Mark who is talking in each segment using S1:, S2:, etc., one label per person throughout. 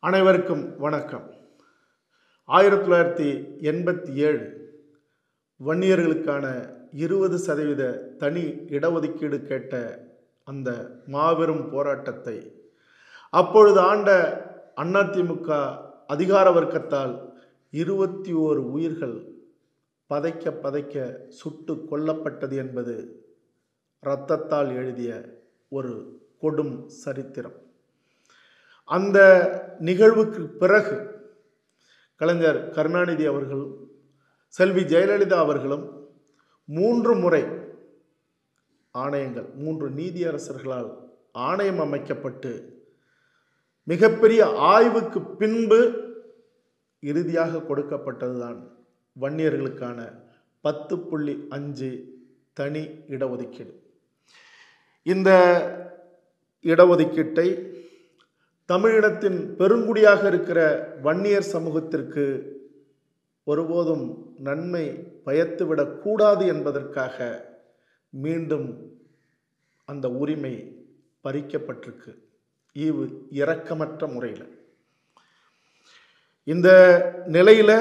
S1: அனைவருக்கும் வணக்கம் ஆயிரத்தி தொள்ளாயிரத்தி எண்பத்தி ஏழு வன்னியர்களுக்கான இருபது சதவீத தனி இடஒதுக்கீடு கேட்ட அந்த மாபெரும் போராட்டத்தை அப்பொழுது ஆண்ட அதிமுக அதிகார வர்க்கத்தால் இருபத்தி ஓரு உயிர்கள் பதைக்க பதைக்க சுட்டு கொல்லப்பட்டது என்பது இரத்தத்தால் எழுதிய ஒரு கொடும் சரித்திரம் அந்த நிகழ்வுக்கு பிறகு கலைஞர் கருணாநிதி அவர்கள் செல்வி ஜெயலலிதா அவர்களும் மூன்று முறை ஆணையங்கள் மூன்று நீதியரசர்களால் ஆணையம் அமைக்கப்பட்டு மிகப்பெரிய ஆய்வுக்கு பின்பு இறுதியாக கொடுக்கப்பட்டதுதான் வன்னியர்களுக்கான பத்து புள்ளி அஞ்சு தனி இடஒதுக்கீடு இந்த இடஒதுக்கீட்டை தமிழினத்தின் பெருங்குடியாக இருக்கிற வன்னியர் சமூகத்திற்கு ஒருபோதும் நன்மை பயத்துவிடக் கூடாது என்பதற்காக மீண்டும் அந்த உரிமை பறிக்கப்பட்டிருக்கு ஈவு இரக்கமற்ற முறையில் இந்த நிலையில்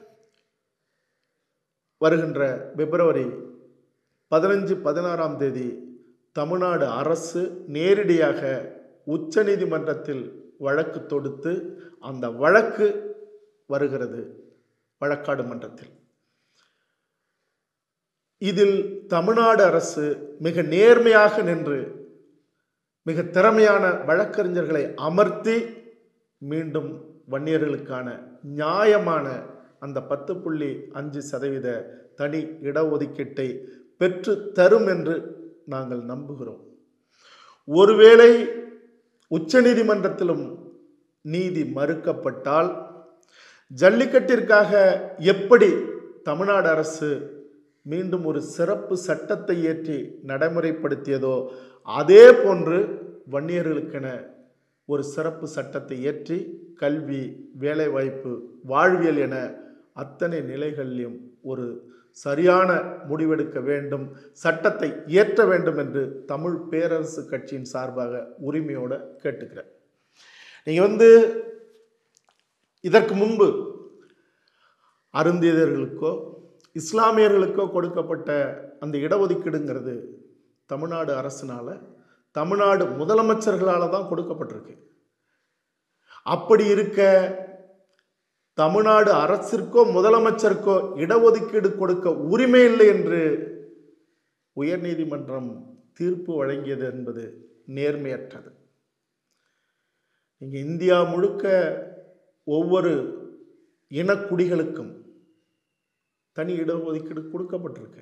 S1: வருகின்ற பிப்ரவரி பதினஞ்சு பதினாறாம் தேதி தமிழ்நாடு அரசு நேரடியாக உச்சநீதிமன்றத்தில் வழக்கு தொடுத்து அந்த வழக்கு வருகிறது வழக்காடு மன்றத்தில் இதில் தமிழ்நாடு அரசு மிக நேர்மையாக நின்று மிக திறமையான வழக்கறிஞர்களை அமர்த்தி மீண்டும் வன்னியர்களுக்கான நியாயமான அந்த பத்து புள்ளி அஞ்சு சதவீத தனி இடஒதுக்கீட்டை பெற்று தரும் என்று நாங்கள் நம்புகிறோம் ஒருவேளை உச்சநீதிமன்றத்திலும் நீதி மறுக்கப்பட்டால் ஜல்லிக்கட்டிற்காக எப்படி தமிழ்நாடு அரசு மீண்டும் ஒரு சிறப்பு சட்டத்தை ஏற்றி நடைமுறைப்படுத்தியதோ அதே போன்று வன்னியர்களுக்கென ஒரு சிறப்பு சட்டத்தை ஏற்றி கல்வி வேலைவாய்ப்பு வாழ்வியல் என அத்தனை நிலைகளிலும் ஒரு சரியான முடிவெடுக்க வேண்டும் சட்டத்தை இயற்ற வேண்டும் என்று தமிழ் பேரரசு கட்சியின் சார்பாக உரிமையோடு கேட்டுக்கிறேன் நீங்கள் வந்து இதற்கு முன்பு அருந்தியதர்களுக்கோ இஸ்லாமியர்களுக்கோ கொடுக்கப்பட்ட அந்த இடஒதுக்கீடுங்கிறது தமிழ்நாடு அரசினால் தமிழ்நாடு முதலமைச்சர்களால் தான் கொடுக்கப்பட்டிருக்கு அப்படி இருக்க தமிழ்நாடு அரசிற்கோ முதலமைச்சருக்கோ இடஒதுக்கீடு கொடுக்க உரிமை இல்லை என்று உயர்நீதிமன்றம் தீர்ப்பு வழங்கியது என்பது நேர்மையற்றது இங்கே இந்தியா முழுக்க ஒவ்வொரு இனக்குடிகளுக்கும் தனி இடஒதுக்கீடு கொடுக்கப்பட்டிருக்கு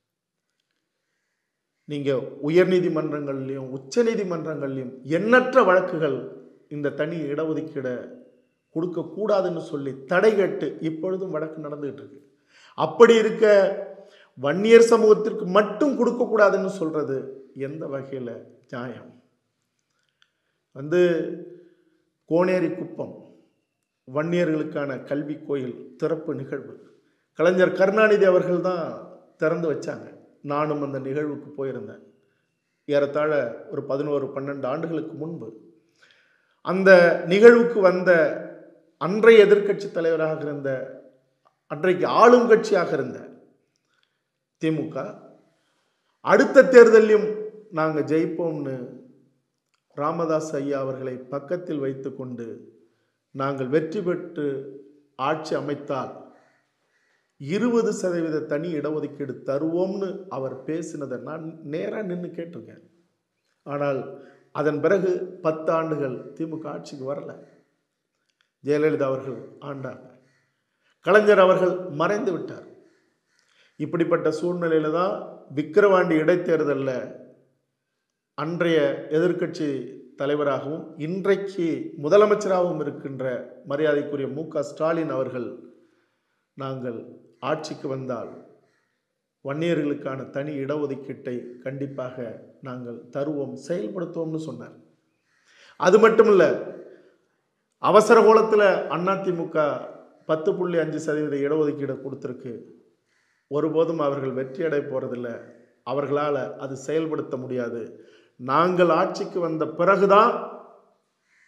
S1: நீங்கள் உயர்நீதிமன்றங்கள்லையும் உச்ச நீதிமன்றங்கள்லையும் எண்ணற்ற வழக்குகள் இந்த தனி இடஒதுக்கீடை கொடுக்கக்கூடாதுன்னு சொல்லி தடை கேட்டு இப்பொழுதும் வழக்கு நடந்துகிட்டு இருக்கு அப்படி இருக்க வன்னியர் சமூகத்திற்கு மட்டும் கொடுக்கக்கூடாதுன்னு சொல்றது எந்த வகையில் நியாயம் வந்து கோனேரி குப்பம் வன்னியர்களுக்கான கல்வி கோயில் திறப்பு நிகழ்வு கலைஞர் கருணாநிதி அவர்கள் தான் திறந்து வச்சாங்க நானும் அந்த நிகழ்வுக்கு போயிருந்தேன் ஏறத்தாழ ஒரு பதினோரு பன்னெண்டு ஆண்டுகளுக்கு முன்பு அந்த நிகழ்வுக்கு வந்த அன்றைய எதிர்க்கட்சி தலைவராக இருந்த அன்றைக்கு ஆளும் கட்சியாக இருந்த திமுக அடுத்த தேர்தலையும் நாங்கள் ஜெயிப்போம்னு ராமதாஸ் ஐயா அவர்களை பக்கத்தில் வைத்துக்கொண்டு நாங்கள் வெற்றி பெற்று ஆட்சி அமைத்தால் இருபது சதவீத தனி இடஒதுக்கீடு தருவோம்னு அவர் பேசினதை நான் நேராக நின்று கேட்டிருக்கேன் ஆனால் அதன் பிறகு பத்து ஆண்டுகள் திமுக ஆட்சிக்கு வரல ஜெயலலிதா அவர்கள் ஆண்டாங்க கலைஞர் அவர்கள் மறைந்து விட்டார் இப்படிப்பட்ட சூழ்நிலையில தான் விக்கிரவாண்டி இடைத்தேர்தலில் அன்றைய எதிர்க்கட்சி தலைவராகவும் இன்றைக்கு முதலமைச்சராகவும் இருக்கின்ற மரியாதைக்குரிய மு க ஸ்டாலின் அவர்கள் நாங்கள் ஆட்சிக்கு வந்தால் வன்னியர்களுக்கான தனி இடஒதுக்கீட்டை கண்டிப்பாக நாங்கள் தருவோம் செயல்படுத்துவோம்னு சொன்னார் அது மட்டும் இல்லை அவசர கோலத்தில் அதிமுக பத்து புள்ளி அஞ்சு சதவீத இடஒதுக்கீடு கொடுத்துருக்கு ஒருபோதும் அவர்கள் வெற்றியடை போகிறதில்ல அவர்களால் அது செயல்படுத்த முடியாது நாங்கள் ஆட்சிக்கு வந்த பிறகுதான்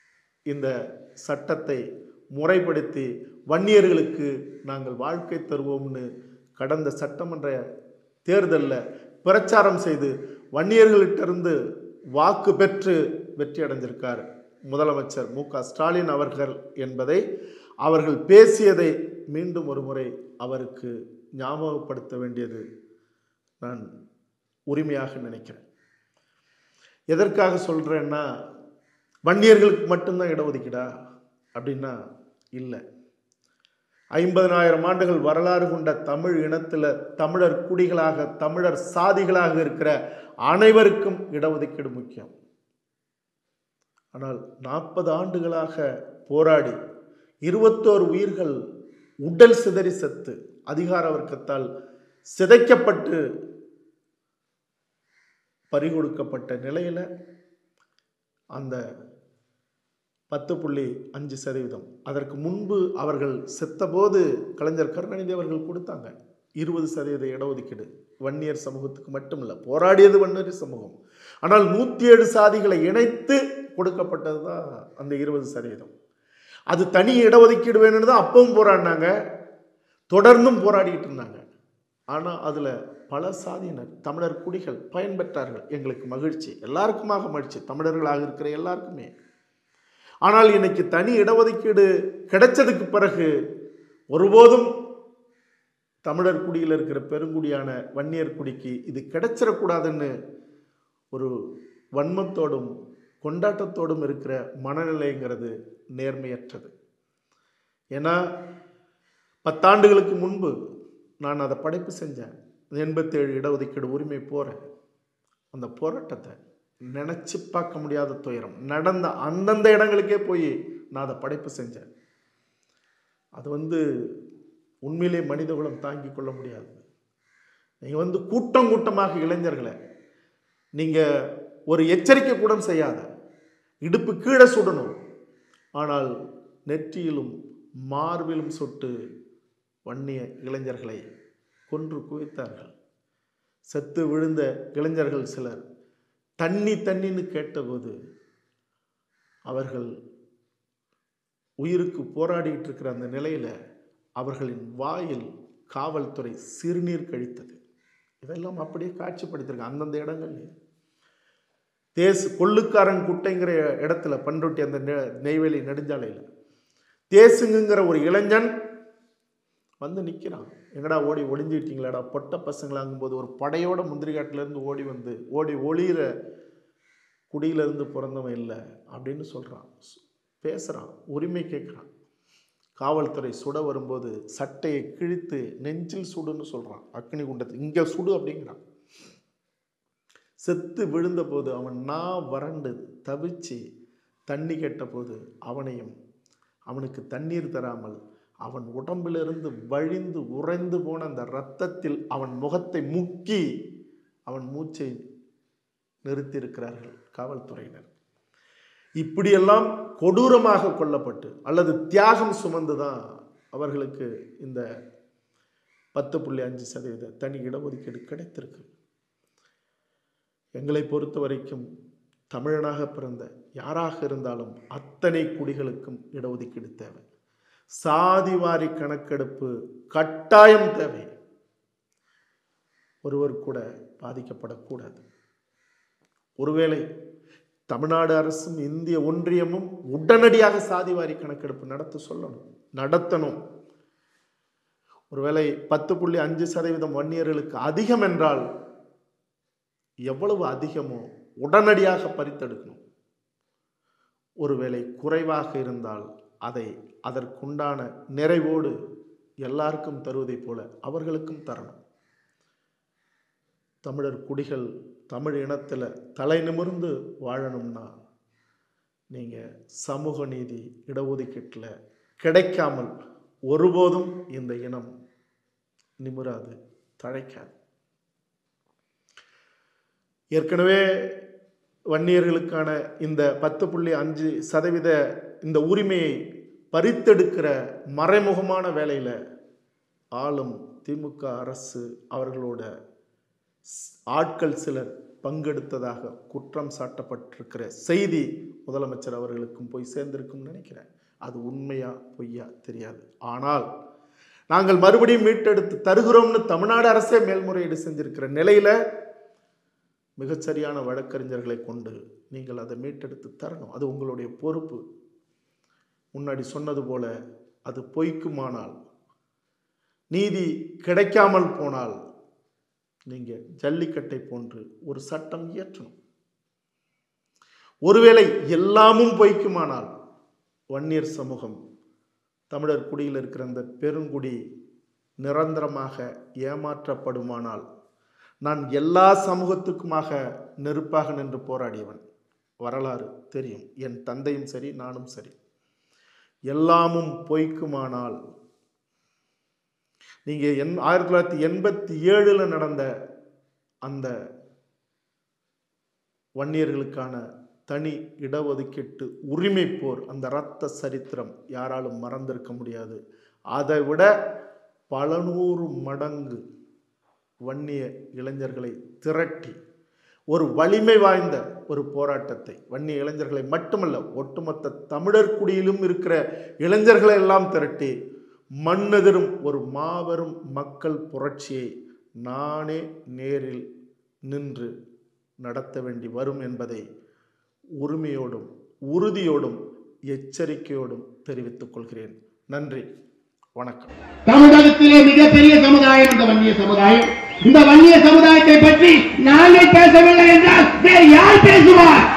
S1: இந்த சட்டத்தை முறைப்படுத்தி வன்னியர்களுக்கு நாங்கள் வாழ்க்கை தருவோம்னு கடந்த சட்டமன்ற தேர்தலில் பிரச்சாரம் செய்து வன்னியர்களிட்டிருந்து வாக்கு பெற்று வெற்றி அடைஞ்சிருக்கார் முதலமைச்சர் மு க ஸ்டாலின் அவர்கள் என்பதை அவர்கள் பேசியதை மீண்டும் ஒரு முறை அவருக்கு ஞாபகப்படுத்த வேண்டியது நான் உரிமையாக நினைக்கிறேன் எதற்காக சொல்கிறேன்னா வன்னியர்களுக்கு மட்டும்தான் இடஒதுக்கீடா அப்படின்னா இல்லை ஐம்பதனாயிரம் ஆண்டுகள் வரலாறு கொண்ட தமிழ் இனத்தில் தமிழர் குடிகளாக தமிழர் சாதிகளாக இருக்கிற அனைவருக்கும் இடஒதுக்கீடு முக்கியம் ஆனால் நாற்பது ஆண்டுகளாக போராடி இருபத்தோரு உயிர்கள் உடல் சிதறி செத்து அதிகார வர்க்கத்தால் சிதைக்கப்பட்டு பறிகொடுக்கப்பட்ட நிலையில் அந்த பத்து புள்ளி அஞ்சு சதவீதம் அதற்கு முன்பு அவர்கள் செத்தபோது கலைஞர் கருணாநிதி அவர்கள் கொடுத்தாங்க இருபது சதவீத இடஒதுக்கீடு வன்னியர் சமூகத்துக்கு மட்டுமல்ல போராடியது வன்னியர் சமூகம் ஆனால் நூற்றி ஏழு சாதிகளை இணைத்து கொடுக்கப்பட்டது தான் அந்த இருபது சதவீதம் அது தனி இடஒதுக்கீடு வேணும்னு தான் அப்பவும் போராடினாங்க தொடர்ந்தும் போராடிட்டு இருந்தாங்க ஆனால் அதில் பல சாதியினர் தமிழர் குடிகள் பயன்பெற்றார்கள் எங்களுக்கு மகிழ்ச்சி எல்லாருக்குமாக மகிழ்ச்சி தமிழர்களாக இருக்கிற எல்லாருக்குமே ஆனால் இன்னைக்கு தனி இடஒதுக்கீடு கிடைச்சதுக்கு பிறகு ஒருபோதும் தமிழர் குடியில் இருக்கிற பெருங்குடியான வன்னியர் குடிக்கு இது கிடைச்சிடக்கூடாதுன்னு ஒரு வன்மத்தோடும் கொண்டாட்டத்தோடும் இருக்கிற மனநிலைங்கிறது நேர்மையற்றது ஏன்னா பத்தாண்டுகளுக்கு முன்பு நான் அதை படைப்பு செஞ்சேன் எண்பத்தேழு இடஒதுக்கீடு உரிமை போகிறேன் அந்த போராட்டத்தை நினச்சி பார்க்க முடியாத துயரம் நடந்த அந்தந்த இடங்களுக்கே போய் நான் அதை படைப்பு செஞ்சேன் அது வந்து உண்மையிலே மனிதகுலம் தாங்கிக் கொள்ள முடியாது நீங்கள் வந்து கூட்டம் கூட்டமாக இளைஞர்களை நீங்கள் ஒரு எச்சரிக்கை கூட செய்யாத இடுப்பு கீழே சுடணும் ஆனால் நெற்றியிலும் மார்பிலும் சொட்டு வன்னிய இளைஞர்களை கொன்று குவித்தார்கள் செத்து விழுந்த இளைஞர்கள் சிலர் தண்ணி தண்ணின்னு கேட்டபோது அவர்கள் உயிருக்கு போராடிட்டு இருக்கிற அந்த நிலையில் அவர்களின் வாயில் காவல்துறை சிறுநீர் கழித்தது இதெல்லாம் அப்படியே காட்சிப்படுத்திருக்காங்க அந்தந்த இடங்கள்ல தேச கொள்ளுக்காரன் குட்டைங்கிற இடத்துல பண்ருட்டி அந்த நெ- நெய்வேலி நெடுஞ்சாலையில் தேசுங்குங்கிற ஒரு இளைஞன் வந்து நிற்கிறான் எங்கடா ஓடி ஒளிஞ்சிட்டீங்களாடா பொட்ட பசங்களாங்கும்போது ஒரு படையோட முந்திரிகாட்டிலேருந்து ஓடி வந்து ஓடி ஒளியிற குடியிலேருந்து பிறந்தவன் இல்லை அப்படின்னு சொல்கிறான் பேசுகிறான் உரிமை கேட்குறான் காவல்துறை சுட வரும்போது சட்டையை கிழித்து நெஞ்சில் சுடுன்னு சொல்கிறான் அக்னி குண்டத்தை இங்கே சுடு அப்படிங்கிறான் செத்து விழுந்த போது அவன் நா வறண்டு தவிச்சு தண்ணி கேட்ட போது அவனையும் அவனுக்கு தண்ணீர் தராமல் அவன் உடம்பிலிருந்து வழிந்து உறைந்து போன அந்த இரத்தத்தில் அவன் முகத்தை முக்கி அவன் மூச்சை நிறுத்தியிருக்கிறார்கள் காவல்துறையினர் இப்படியெல்லாம் கொடூரமாக கொல்லப்பட்டு அல்லது தியாகம் சுமந்து தான் அவர்களுக்கு இந்த பத்து புள்ளி அஞ்சு சதவீத தனி இடஒதுக்கீடு கிடைத்திருக்கு எங்களை பொறுத்த வரைக்கும் தமிழனாக பிறந்த யாராக இருந்தாலும் அத்தனை குடிகளுக்கும் இடஒதுக்கீடு தேவை சாதிவாரி கணக்கெடுப்பு கட்டாயம் தேவை ஒருவர் கூட பாதிக்கப்படக்கூடாது ஒருவேளை தமிழ்நாடு அரசும் இந்திய ஒன்றியமும் உடனடியாக சாதிவாரி கணக்கெடுப்பு நடத்த சொல்லணும் நடத்தணும் ஒருவேளை பத்து புள்ளி அஞ்சு சதவீதம் வன்னியர்களுக்கு அதிகம் என்றால் எவ்வளவு அதிகமோ உடனடியாக பறித்தெடுக்கணும் ஒருவேளை குறைவாக இருந்தால் அதை அதற்குண்டான நிறைவோடு எல்லாருக்கும் தருவதைப் போல அவர்களுக்கும் தரணும் தமிழர் குடிகள் தமிழ் இனத்தில் தலை நிமிர்ந்து வாழணும்னா நீங்கள் சமூக நீதி இடஒதுக்கீட்டில் கிடைக்காமல் ஒருபோதும் இந்த இனம் நிமிராது தழைக்காது ஏற்கனவே வன்னியர்களுக்கான இந்த பத்து புள்ளி அஞ்சு சதவீத இந்த உரிமையை பறித்தெடுக்கிற மறைமுகமான வேலையில் ஆளும் திமுக அரசு அவர்களோட ஸ்- ஆட்கள் சிலர் பங்கெடுத்ததாக குற்றம் சாட்டப்பட்டிருக்கிற செய்தி முதலமைச்சர் அவர்களுக்கும் போய் சேர்ந்திருக்கும்னு நினைக்கிறேன் அது உண்மையா பொய்யா தெரியாது ஆனால் நாங்கள் மறுபடியும் மீட்டெடுத்து தருகிறோம்னு தமிழ்நாடு அரசே மேல்முறையீடு செஞ்சிருக்கிற நிலையில மிகச்சரியான வழக்கறிஞர்களை கொண்டு நீங்கள் அதை மீட்டெடுத்து தரணும் அது உங்களுடைய பொறுப்பு முன்னாடி சொன்னது போல அது பொய்க்குமானால் நீதி கிடைக்காமல் போனால் நீங்க ஜல்லிக்கட்டை போன்று ஒரு சட்டம் இயற்றணும் ஒருவேளை எல்லாமும் பொய்க்குமானால் வன்னியர் சமூகம் தமிழர் குடியில் இருக்கிற அந்த பெருங்குடி நிரந்தரமாக ஏமாற்றப்படுமானால் நான் எல்லா சமூகத்துக்குமாக நெருப்பாக நின்று போராடியவன் வரலாறு தெரியும் என் தந்தையும் சரி நானும் சரி எல்லாமும் பொய்க்குமானால் நீங்க என் ஆயிரத்தி தொள்ளாயிரத்தி எண்பத்தி ஏழுல நடந்த அந்த வன்னியர்களுக்கான தனி இடஒதுக்கீட்டு உரிமை போர் அந்த இரத்த சரித்திரம் யாராலும் மறந்திருக்க முடியாது அதை விட பல நூறு மடங்கு வன்னிய இளைஞர்களை திரட்டி ஒரு வலிமை வாய்ந்த ஒரு போராட்டத்தை வன்னிய இளைஞர்களை மட்டுமல்ல ஒட்டுமொத்த தமிழர் குடியிலும் இருக்கிற இளைஞர்களை எல்லாம் திரட்டி மண்ணெதிரும் ஒரு மாபெரும் மக்கள் புரட்சியை நானே நேரில் நின்று நடத்த வேண்டி வரும் என்பதை உரிமையோடும் உறுதியோடும் எச்சரிக்கையோடும் தெரிவித்துக் கொள்கிறேன் நன்றி வணக்கம்
S2: தமிழகத்திலே மிகப்பெரிய சமுதாயம் இந்த வன்னிய சமுதாயம் இந்த வன்னிய சமுதாயத்தை பற்றி நாங்கள் பேசவில்லை என்றால் வேறு யார் பேசுவார்